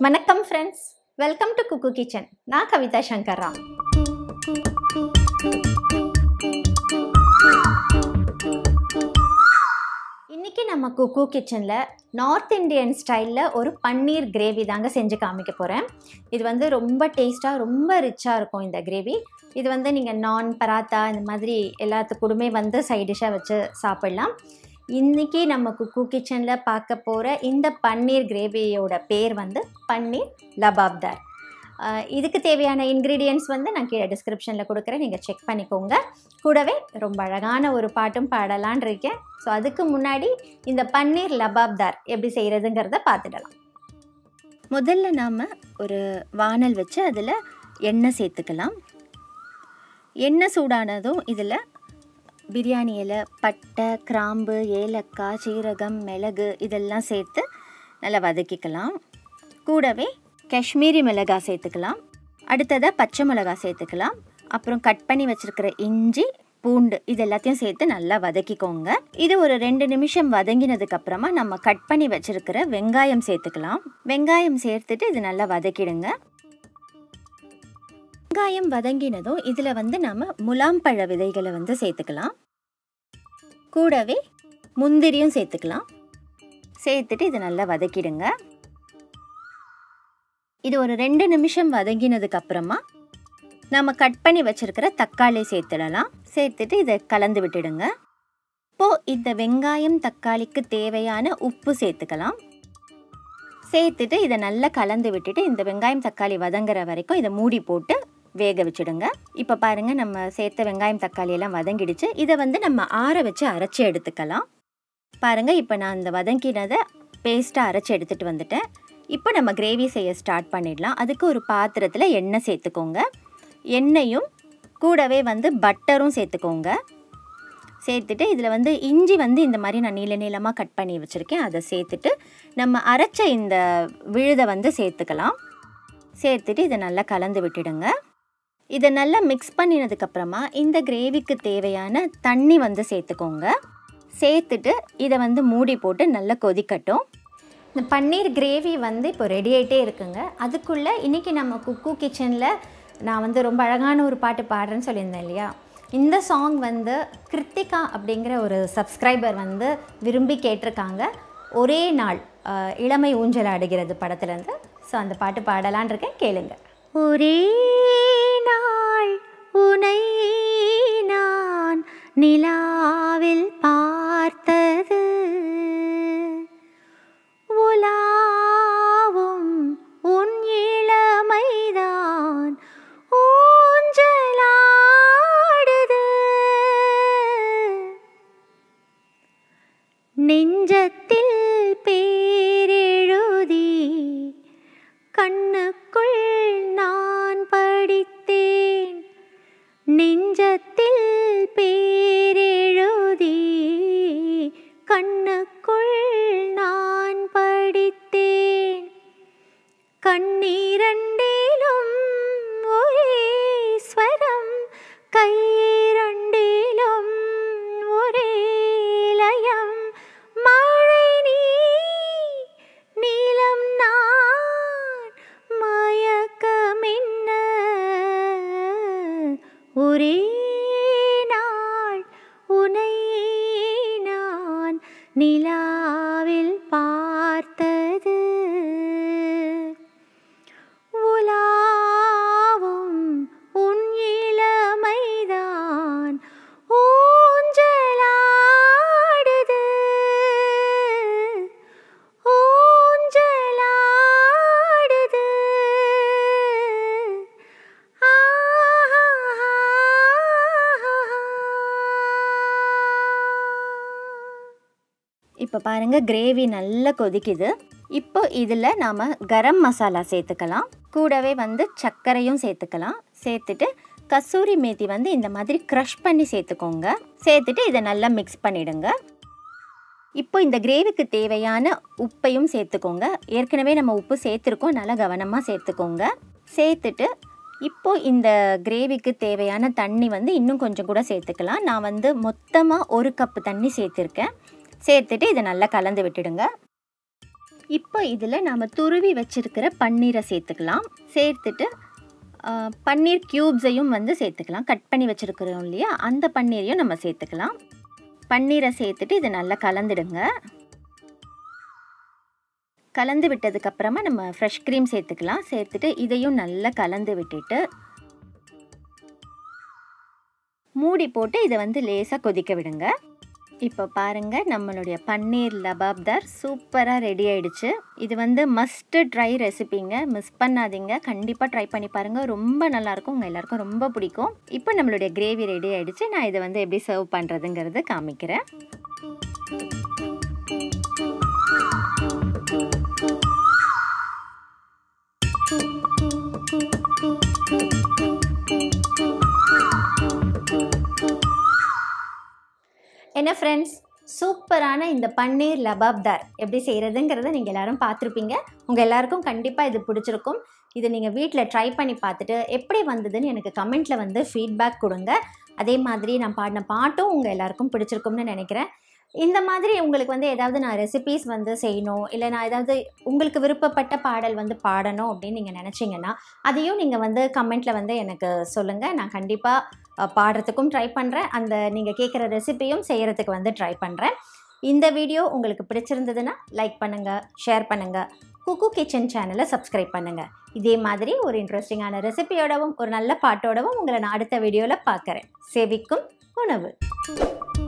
வணக்கம் friends welcome to cook kitchen நான் கவிதா சங்கர் ராம் இன்னைக்கு நம்ம குக்கு கிச்சனில் நார்த் இந்தியன் ஸ்டைலில் ஒரு பன்னீர் கிரேவி தாங்க செஞ்சு காமிக்க போகிறேன் இது வந்து ரொம்ப டேஸ்ட்டாக ரொம்ப ரிச்சாக இருக்கும் இந்த கிரேவி இது வந்து நீங்கள் நான் பராத்தா இந்த மாதிரி எல்லாத்துக்கூடமே வந்து சைட் டிஷ்ஷாக வச்சு சாப்பிட்லாம் இன்றைக்கி நம்ம குக்கு கிச்சனில் பார்க்க போகிற இந்த பன்னீர் கிரேவியோட பேர் வந்து பன்னீர் லபாப்தார் அஹ் இதுக்கு தேவையான இன்க்ரீடியன்ட்ஸ் வந்து நான் கீழே டிஸ்கிரிப்ஷனில் கொடுக்குறேன் நீங்கள் செக் பண்ணிக்கோங்க கூடவே ரொம்ப அழகான ஒரு பாட்டும் பாடலான் இருக்கேன் ஸோ அதுக்கு முன்னாடி இந்த பன்னீர் லபாப்தார் எப்படி செய்கிறதுங்கிறத பார்த்துடலாம் முதல்ல நாம் ஒரு வானல் வச்சு அதில் எண்ணெய் சேர்த்துக்கலாம் எண்ணெய் சூடானதும் இதில் பிரியாணி இலை பட்டை கிராம்பு ஏலக்காய் சீரகம் மிளகு இதெல்லாம் சேர்த்து நல்லா வதக்கிக்கலாம் கூடவே காஷ்மீரி மிளகாய் சேர்த்துக்கலாம் அடுத்ததாக பச்சை மிளகாய் சேர்த்துக்கலாம் அப்புறம் கட் பண்ணி வச்சுருக்கிற இஞ்சி பூண்டு இது எல்லாத்தையும் சேர்த்து நல்லா வதக்கிக்கோங்க இது ஒரு ரெண்டு நிமிஷம் வதங்கினதுக்கு அப்புறமா நம்ம கட் பண்ணி வச்சிருக்கிற வெங்காயம் சேர்த்துக்கலாம் வெங்காயம் சேர்த்துட்டு இது நல்லா வதக்கிடுங்க வெங்காயம் வதங்கினதும் இதில் வந்து நம்ம முலாம்பழ விதைகளை வந்து சேர்த்துக்கலாம் கூடவே முந்திரியும் சேர்த்துக்கலாம் சேர்த்துட்டு இது நல்லா வதக்கிடுங்க இது ஒரு ரெண்டு நிமிஷம் வதங்கினதுக்கு அப்புறமா நம்ம கட் பண்ணி வச்சிருக்கிற தக்காளி சேர்த்துடலாம் சேர்த்துட்டு இதை கலந்து விட்டுடுங்க இப்போது இந்த வெங்காயம் தக்காளிக்கு தேவையான உப்பு சேர்த்துக்கலாம் சேர்த்துட்டு இதை நல்லா கலந்து விட்டுட்டு இந்த வெங்காயம் தக்காளி வதங்குற வரைக்கும் இதை மூடி போட்டு வேக வச்சுடுங்க இப்போ பாருங்கள் நம்ம சேர்த்த வெங்காயம் தக்காளி எல்லாம் வதங்கிடுச்சு இதை வந்து நம்ம ஆற வச்சு அரைச்சி எடுத்துக்கலாம் பாருங்கள் இப்போ நான் இந்த வதங்கினதை பேஸ்ட்டாக அரைச்சி எடுத்துகிட்டு வந்துட்டேன் இப்போ நம்ம கிரேவி செய்ய ஸ்டார்ட் பண்ணிடலாம் அதுக்கு ஒரு பாத்திரத்தில் எண்ணெய் சேர்த்துக்கோங்க எண்ணெயும் கூடவே வந்து பட்டரும் சேர்த்துக்கோங்க சேர்த்துட்டு இதில் வந்து இஞ்சி வந்து இந்த மாதிரி நான் நீள நீளமாக கட் பண்ணி வச்சுருக்கேன் அதை சேர்த்துட்டு நம்ம அரைச்ச இந்த விழுதை வந்து சேர்த்துக்கலாம் சேர்த்துட்டு இதை நல்லா கலந்து விட்டுடுங்க இதை நல்லா மிக்ஸ் பண்ணினதுக்கப்புறமா இந்த கிரேவிக்கு தேவையான தண்ணி வந்து சேர்த்துக்கோங்க சேர்த்துட்டு இதை வந்து மூடி போட்டு நல்லா கொதிக்கட்டும் இந்த பன்னீர் கிரேவி வந்து இப்போ ரெடி ஆகிட்டே இருக்குங்க அதுக்குள்ளே இன்றைக்கி நம்ம குக்கு கிச்சனில் நான் வந்து ரொம்ப அழகான ஒரு பாட்டு பாடுறேன்னு சொல்லியிருந்தேன் இல்லையா இந்த சாங் வந்து கிருத்திகா அப்படிங்கிற ஒரு சப்ஸ்கிரைபர் வந்து விரும்பி கேட்டிருக்காங்க ஒரே நாள் அஹ், இளமை ஊஞ்சல் ஆடுகிறது படத்துலேருந்து ஸோ அந்த பாட்டு பாடலான் இருக்கேன் கேளுங்க ஒரே நாள் உனை நான் நிலாவில் பார்த்தது உலாவும் உன் இளமைதான் ஊஞ்சலாடுது நெஞ்சத்தில் பேரெழுதி கண்ணுக்குள் நான் படித்தேன் நெஞ்சத்தில் பேரெழுதி கண்ணுக்குள் நான் படித்தேன் கண்ணீரண்டிலும் ஒரே ஸ்வரம் கையிரண்டிலும் ஒரே லயம் மழை நீ நீலம் நான் மயக்கமின்ன ஒரே நாள் உனை நான் நிலாவில் பார்த்தது உலாவும் உன் இளமைதான் ஊஞ்சலாடுது ஊஞ்சலாடுது இப்போ பாருங்கள் கிரேவி நல்லா கொதிக்குது இப்போ இதில் நாம் கரம் மசாலா சேர்த்துக்கலாம் கூடவே வந்து சர்க்கரையும் சேர்த்துக்கலாம் சேர்த்துட்டு கசூரி மேத்தி வந்து இந்த மாதிரி க்ரஷ் பண்ணி சேர்த்துக்கோங்க சேர்த்துட்டு இதை நல்லா மிக்ஸ் பண்ணிடுங்க இப்போ இந்த கிரேவிக்கு தேவையான உப்பையும் சேர்த்துக்கோங்க ஏற்கனவே நம்ம உப்பு சேர்த்துருக்கோம் நல்லா கவனமாக சேர்த்துக்கோங்க சேர்த்துட்டு இப்போ இந்த கிரேவிக்கு தேவையான தண்ணி வந்து இன்னும் கொஞ்சம் கூட சேர்த்துக்கலாம் நான் வந்து மொத்தமாக ஒரு கப்பு தண்ணி சேர்த்துருக்கேன் சேர்த்துட்டு இதை நல்லா கலந்து விட்டுடுங்க இப்போ இதில் நாம் துருவி வச்சிருக்கிற பன்னீரை சேர்த்துக்கலாம் சேர்த்துட்டு ஆ, பன்னீர் க்யூப்ஸையும் வந்து சேர்த்துக்கலாம் கட் பண்ணி வச்சுருக்கிறோம் இல்லையா அந்த பன்னீரையும் நம்ம சேர்த்துக்கலாம் பன்னீரை சேர்த்துட்டு இதை நல்லா கலந்துடுங்க கலந்து விட்டதுக்கப்புறமா நம்ம ஃப்ரெஷ் க்ரீம் சேர்த்துக்கலாம் சேர்த்துட்டு இதையும் நல்லா கலந்து விட்டுட்டு மூடி போட்டு இதை வந்து லேசாக கொதிக்க விடுங்க இப்போ பாருங்க நம்மளுடைய பன்னீர் லபாப்தார் சூப்பராக ரெடி ஆயிடுச்சு இது வந்து மஸ்ட் ட்ரை ரெசிபிங்க மிஸ் பண்ணாதீங்க கண்டிப்பாக ட்ரை பண்ணி பாருங்கள் ரொம்ப நல்லாயிருக்கும் உங்கள் எல்லாருக்கும் ரொம்ப பிடிக்கும் இப்போ நம்மளுடைய கிரேவி ரெடி ஆயிடுச்சு நான் இதை வந்து எப்படி சர்வ் பண்ணுறதுங்கிறது காமிக்கிறேன் என்ன ஃப்ரெண்ட்ஸ் சூப்பரான இந்த பன்னீர் லபாப்தார் எப்படி செய்கிறதுங்கிறத நீங்கள் எல்லாரும் பார்த்துருப்பீங்க உங்கள் எல்லாருக்கும் கண்டிப்பாக இது பிடிச்சிருக்கும் இது நீங்கள் வீட்டில் ட்ரை பண்ணி பார்த்துட்டு எப்படி வந்ததுன்னு எனக்கு கமெண்ட்டில் வந்து ஃபீட்பேக் கொடுங்க அதே மாதிரி நான் பாடின பாட்டும் உங்கள் எல்லாருக்கும் பிடிச்சிருக்கும்னு நினைக்கிறேன் இந்த மாதிரி உங்களுக்கு வந்து ஏதாவது நான் ரெசிபீஸ் வந்து செய்யணும் இல்லை நான் ஏதாவது உங்களுக்கு விருப்பப்பட்ட பாடல் வந்து பாடணும் அப்படின்னு நீங்கள் நினச்சிங்கன்னா அதையும் நீங்கள் வந்து கமெண்ட்டில் வந்து எனக்கு சொல்லுங்கள் நான் கண்டிப்பாக பாடுறதுக்கும் ட்ரை பண்ணுறேன் அந்த நீங்கள் கேட்குற ரெசிபியும் செய்கிறதுக்கு வந்து ட்ரை பண்ணுறேன் இந்த வீடியோ உங்களுக்கு பிடிச்சிருந்ததுன்னா லைக் பண்ணுங்கள் ஷேர் பண்ணுங்கள் குக்கு கிச்சன் சேனலை சப்ஸ்கிரைப் பண்ணுங்கள் இதே மாதிரி ஒரு இன்ட்ரெஸ்டிங்கான ரெசிபியோடவும் ஒரு நல்ல பாட்டோடவும் உங்களை நான் அடுத்த வீடியோவில் பார்க்குறேன் செவிக்கும் உணவு